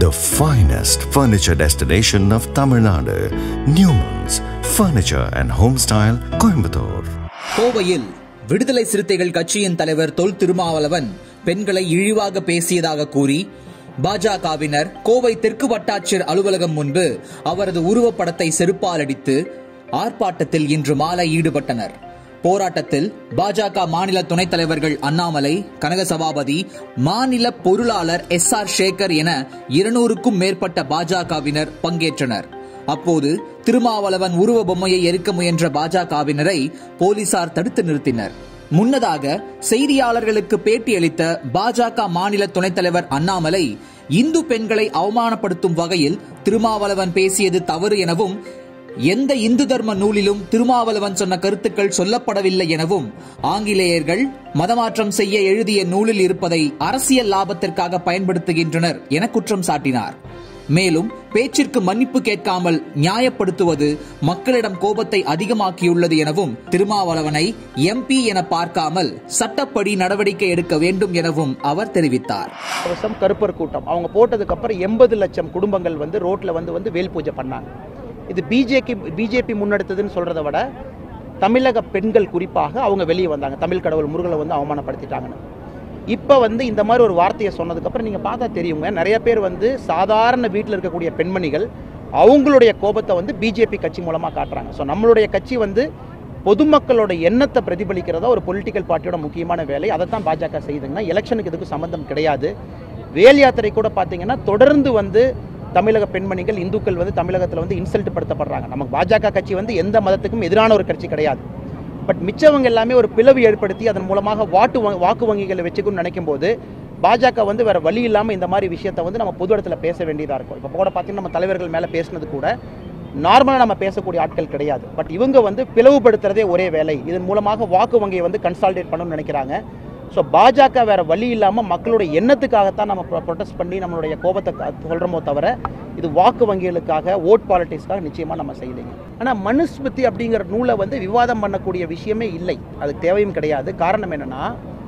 the finest furniture destination of Tamil Nadu, Newman's Furniture and Homestyle, Coimbatore. கோவையில் விடுதலை சிறுத்தைகள் கட்சியின் தலைவர் தொல் திருமாவளவன் பெண்களை இழிவாக பேசியதாக கூறி பாஜகவினர் கோவை தெற்கு வட்டாட்சியர் அலுவலகம் முன்பு அவரது உருவப்படத்தை செருப்பால் அடித்து ஆர்ப்பாட்டத்தில் இன்று மாலை ஈடுபட்டனர் போராட்டத்தில் பாஜக மாநில துணைத் தலைவர்கள் அண்ணாமலை கனக சபாபதி மாநில பொருளாளர் எஸ் ஆர் சேகர் என இருநூறுக்கும் மேற்பட்ட பாஜகவினர் பங்கேற்றனர் அப்போது திருமாவளவன் உருவ பொம்மையை எரிக்க முயன்ற பாஜகவினரை போலீசார் தடுத்து நிறுத்தினர் முன்னதாக செய்தியாளர்களுக்கு பேட்டியளித்த பாஜக மாநில துணைத் தலைவர் அண்ணாமலை இந்து பெண்களை அவமானப்படுத்தும் வகையில் திருமாவளவன் பேசியது தவறு எனவும் எந்த இந்து தர்ம நூலிலும் திருமாவளவன் சொன்ன கருத்துக்கள் சொல்லப்படவில்லை எனவும் ஆங்கிலேயர்கள் மதமாற்றம் செய்ய எழுதிய நூலில் இருப்பதை அரசியல் லாபத்திற்காக பயன்படுத்துகின்றனர் என குற்றம் சாட்டினார் மேலும் பேச்சிற்கு மன்னிப்பு கேட்காமல் நியாயப்படுத்துவது மக்களிடம் கோபத்தை அதிகமாக்கியுள்ளது எனவும் திருமாவளவனை எம்பி என பார்க்காமல் சட்டப்படி நடவடிக்கை எடுக்க வேண்டும் எனவும் அவர் தெரிவித்தார் வருஷம் கருப்பர் கூட்டம் அவங்க போட்டதுக்கு அப்புறம் எண்பது லட்சம் குடும்பங்கள் வந்து ரோட்ல வந்து வந்து வேல் பூஜை பண்ணாங்க இது பிஜேபி பிஜேபி முன்னெடுத்ததுன்னு சொல்றதை விட தமிழக பெண்கள் குறிப்பாக அவங்க வெளியே வந்தாங்க தமிழ் கடவுள் முருகலை வந்து அவமானப்படுத்திட்டாங்கன்னு இப்போ வந்து இந்த மாதிரி ஒரு வார்த்தையை சொன்னதுக்கப்புறம் நீங்கள் பார்த்தா தெரியுங்க நிறைய பேர் வந்து சாதாரண வீட்டில் இருக்கக்கூடிய பெண்மணிகள் அவங்களுடைய கோபத்தை வந்து பிஜேபி கட்சி மூலமாக காட்டுறாங்க ஸோ நம்மளுடைய கட்சி வந்து பொதுமக்களோட எண்ணத்தை பிரதிபலிக்கிறதா ஒரு பொலிட்டிக்கல் பார்ட்டியோட முக்கியமான வேலை அதை தான் பாஜக செய்யுதுங்கன்னா எலெக்ஷனுக்கு இதுக்கு சம்மந்தம் கிடையாது வேல் யாத்திரை கூட பார்த்தீங்கன்னா தொடர்ந்து வந்து தமிழக பெண்மணிகள் இந்துக்கள் வந்து தமிழகத்தில் வந்து இன்சல்ட் படுத்தப்படுறாங்க நமக்கு பாஜக கட்சி வந்து எந்த மதத்துக்கும் எதிரான ஒரு கட்சி கிடையாது பட் மிச்சவங்க எல்லாமே ஒரு பிளவு ஏற்படுத்தி அதன் மூலமாக வாட்டு வ- வாக்கு வங்கிகளை வச்சுக்கணும்னு நினைக்கும் போது பாஜக வந்து வேற வழி இல்லாமல் இந்த மாதிரி விஷயத்தை வந்து நம்ம பொது இடத்துல பேச வேண்டியதாக இருக்கும் இப்போ கூட பார்த்தீங்கன்னா நம்ம தலைவர்கள் மேலே பேசினது கூட நார்மலாக நம்ம பேசக்கூடிய ஆட்கள் கிடையாது பட் இவங்க வந்து பிளவுபடுத்துறதே ஒரே வேலை இதன் மூலமாக வாக்கு வங்கியை வந்து கன்சால்டேட் பண்ணணும்னு நினைக்கிறாங்க ஸோ பாஜக வேற வழி இல்லாமல் மக்களுடைய எண்ணத்துக்காகத்தான் நம்ம ப்ரொடெஸ்ட் பண்ணி நம்மளுடைய கோபத்தை க- சொல்றோமோ தவிர இது வாக்கு வங்கிகளுக்காக ஓட் பாலிட்டிக்ஸ்க்காக நிச்சயமாக நம்ம செய்யலைங்க ஆனால் மனுஸ்மிருதி அப்படிங்கிற நூலை வந்து விவாதம் பண்ணக்கூடிய விஷயமே இல்லை அதுக்கு தேவையும் கிடையாது காரணம் என்னன்னா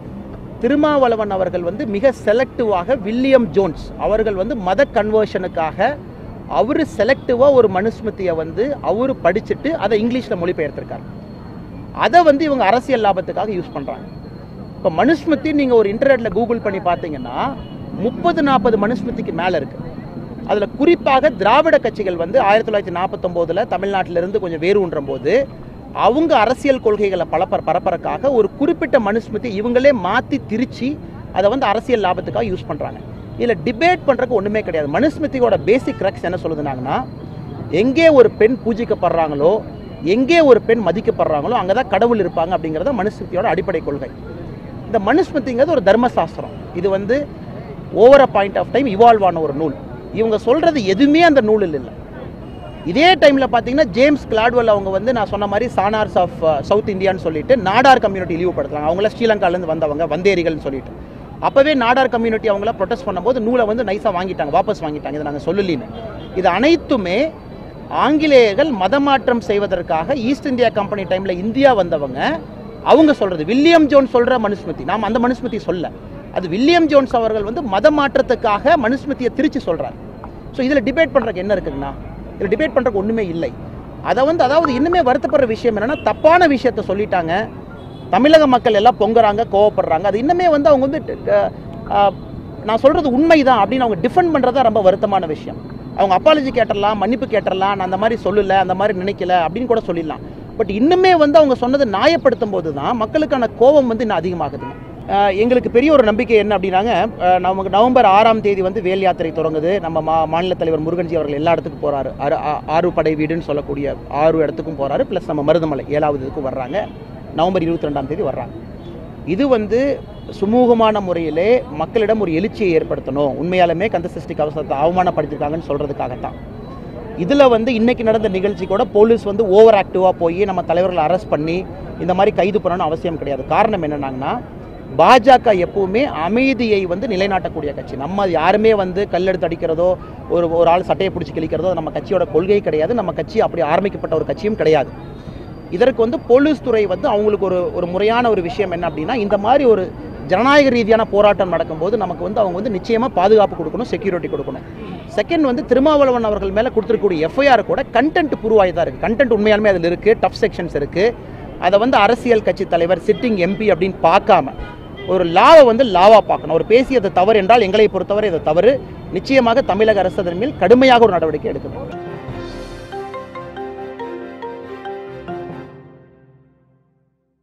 திருமாவளவன் அவர்கள் வந்து மிக செலக்டிவாக வில்லியம் ஜோன்ஸ் அவர்கள் வந்து மத கன்வர்ஷனுக்காக அவர் செலக்டிவாக ஒரு மனுஸ்மிருதியை வந்து அவர் படிச்சுட்டு அதை இங்கிலீஷில் மொழிபெயர்த்திருக்காரு அதை வந்து இவங்க அரசியல் லாபத்துக்காக யூஸ் பண்ணுறாங்க இப்போ மனுஸ்மிருதி நீங்கள் ஒரு இன்டர்நெட்டில் கூகுள் பண்ணி பார்த்தீங்கன்னா முப்பது நாற்பது மனுஸ்மிருதிக்கு மேலே இருக்குது அதில் குறிப்பாக திராவிட கட்சிகள் வந்து ஆயிரத்தி தொள்ளாயிரத்தி நாற்பத்தொம்போதில் தமிழ்நாட்டிலிருந்து கொஞ்சம் வேறு போது அவங்க அரசியல் கொள்கைகளை பலப்பர பரப்பறக்காக ஒரு குறிப்பிட்ட மனுஸ்மிருதி இவங்களே மாற்றி திரிச்சு அதை வந்து அரசியல் லாபத்துக்காக யூஸ் பண்ணுறாங்க இதில் டிபேட் பண்ணுறதுக்கு ஒன்றுமே கிடையாது மனுஸ்மிருதியோட பேசிக் ரக்ஸ் என்ன சொல்லுதுனாங்கன்னா எங்கே ஒரு பெண் பூஜிக்கப்படுறாங்களோ எங்கே ஒரு பெண் மதிக்கப்படுறாங்களோ அங்கே தான் கடவுள் இருப்பாங்க அப்படிங்கிறத மனுஸ்மிருதியோட அடிப்படை கொள்கை இந்த மனுஸ்மிருதிங்கிறது ஒரு தர்மசாஸ்திரம் இது வந்து over a point of time evolve ஆன ஒரு நூல் இவங்க சொல்கிறது எதுவுமே அந்த நூலில் இல்லை இதே டைமில் பார்த்தீங்கன்னா ஜேம்ஸ் கிளாட்வெல் அவங்க வந்து நான் சொன்ன மாதிரி சானார்ஸ் ஆஃப் சவுத் இந்தியான்னு சொல்லிட்டு நாடார் கம்யூனிட்டி இழிவுபடுத்துறாங்க அவங்கள ஸ்ரீலங்காலேருந்து வந்தவங்க வந்தேரிகள்னு சொல்லிட்டு அப்போவே நாடார் கம்யூனிட்டி அவங்கள ப்ரொடெஸ்ட் பண்ணும்போது நூலை வந்து நைஸாக வாங்கிட்டாங்க வாபஸ் வாங்கிட்டாங்க இதை நாங்கள் சொல்லலின்னு இது அனைத்துமே ஆங்கிலேயர்கள் மதமாற்றம் செய்வதற்காக ஈஸ்ட் இந்தியா கம்பெனி டைமில் இந்தியா வந்தவங்க அவங்க சொல்கிறது வில்லியம் ஜோன்ஸ் சொல்கிற மனுஸ்மிருதி நாம் அந்த மனுஸ்மிருதி சொல்ல அது வில்லியம் ஜோன்ஸ் அவர்கள் வந்து மத மாற்றத்துக்காக மனுஸ்மிருதியை திருச்சி சொல்கிறார் ஸோ இதில் டிபேட் பண்ணுறதுக்கு என்ன இருக்குங்கண்ணா இதில் டிபேட் பண்ணுறதுக்கு ஒன்றுமே இல்லை அதை வந்து அதாவது இன்னுமே வருத்தப்படுற விஷயம் என்னன்னா தப்பான விஷயத்த சொல்லிட்டாங்க தமிழக மக்கள் எல்லாம் பொங்குறாங்க கோவப்படுறாங்க அது இன்னுமே வந்து அவங்க வந்து அஹ், அஹ், நான் சொல்கிறது உண்மைதான் அப்படின்னு அவங்க டிஃபெண்ட் பண்ணுறது தான் ரொம்ப வருத்தமான விஷயம் அவங்க அப்பாலஜி கேட்டுடலாம் மன்னிப்பு கேட்டுடலாம் நான் அந்த மாதிரி சொல்லலை அந்த மாதிரி நினைக்கல அப்படின்னு கூட சொல்லிடலாம் பட் இன்னுமே வந்து அவங்க சொன்னதை நியாயப்படுத்தும் போது தான் மக்களுக்கான கோபம் வந்து இன்னும் அதிகமாகுதுங்க அஹ், எங்களுக்கு பெரிய ஒரு நம்பிக்கை என்ன அப்படின்னாங்க அஹ், நமக்கு நவம்பர் ஆறாம் தேதி வந்து வேல் யாத்திரை தொடங்குது நம்ம மா மாநில தலைவர் முருகன்ஜி அவர்கள் எல்லா இடத்துக்கும் போகிறாரு ஆறு ஆ- ஆறு படை வீடுன்னு சொல்லக்கூடிய ஆறு இடத்துக்கும் போகிறாரு ப்ளஸ் நம்ம மருதமலை ஏழாவது இதுக்கும் வர்றாங்க நவம்பர் இருபத்தி ரெண்டாம் தேதி வர்றாங்க இது வந்து சுமூகமான முறையிலே மக்களிடம் ஒரு எழுச்சியை ஏற்படுத்தணும் உண்மையாலுமே கந்த சஷ்டி கவசத்தை அவமானப்படுத்திருக்காங்கன்னு சொல்கிறதுக்காகத்தான் இதில் வந்து இன்னைக்கு நடந்த நிகழ்ச்சி கூட போலீஸ் வந்து ஓவர் ஆக்டிவாக போய் நம்ம தலைவர்களை அரெஸ்ட் பண்ணி இந்த மாதிரி கைது பண்ணணும்னு அவசியம் கிடையாது காரணம் என்னன்னாங்கன்னா பாஜக எப்பவுமே அமைதியை வந்து நிலைநாட்டக்கூடிய கட்சி நம்ம யாருமே வந்து கல்லெடுத்து அடிக்கிறதோ ஒரு ஒரு ஆள் சட்டையை பிடிச்சி கிழிக்கிறதோ அது நம்ம கட்சியோட கொள்கை கிடையாது நம்ம கட்சி அப்படி ஆரம்பிக்கப்பட்ட ஒரு கட்சியும் கிடையாது இதற்கு வந்து போலீஸ் துறை வந்து அவங்களுக்கு ஒரு ஒரு முறையான ஒரு விஷயம் என்ன அப்படின்னா இந்த மாதிரி ஒரு ஜனநாயக ரீதியான போராட்டம் நடக்கும்போது நமக்கு வந்து அவங்க வந்து நிச்சயமாக பாதுகாப்பு கொடுக்கணும் செக்யூரிட்டி கொடுக்கணும் செகண்ட் வந்து திருமாவளவன் அவர்கள் மேலே கொடுத்துருக்கக்கூடிய எஃப்ஐஆர் கூட கண்டென்ட் ப்ரூவ் தான் இருக்குது கண்டென்ட் உண்மையாலுமே அதில் இருக்குது டஃப் செக்ஷன்ஸ் இருக்குது அதை வந்து அரசியல் கட்சி தலைவர் சிட்டிங் எம்பி அப்படின்னு பார்க்காம ஒரு லாவை வந்து லாவாக பார்க்கணும் ஒரு பேசியது தவறு என்றால் எங்களை பொறுத்தவரை இது தவறு நிச்சயமாக தமிழக அரசு அதன் மேல் கடுமையாக ஒரு நடவடிக்கை எடுக்கணும்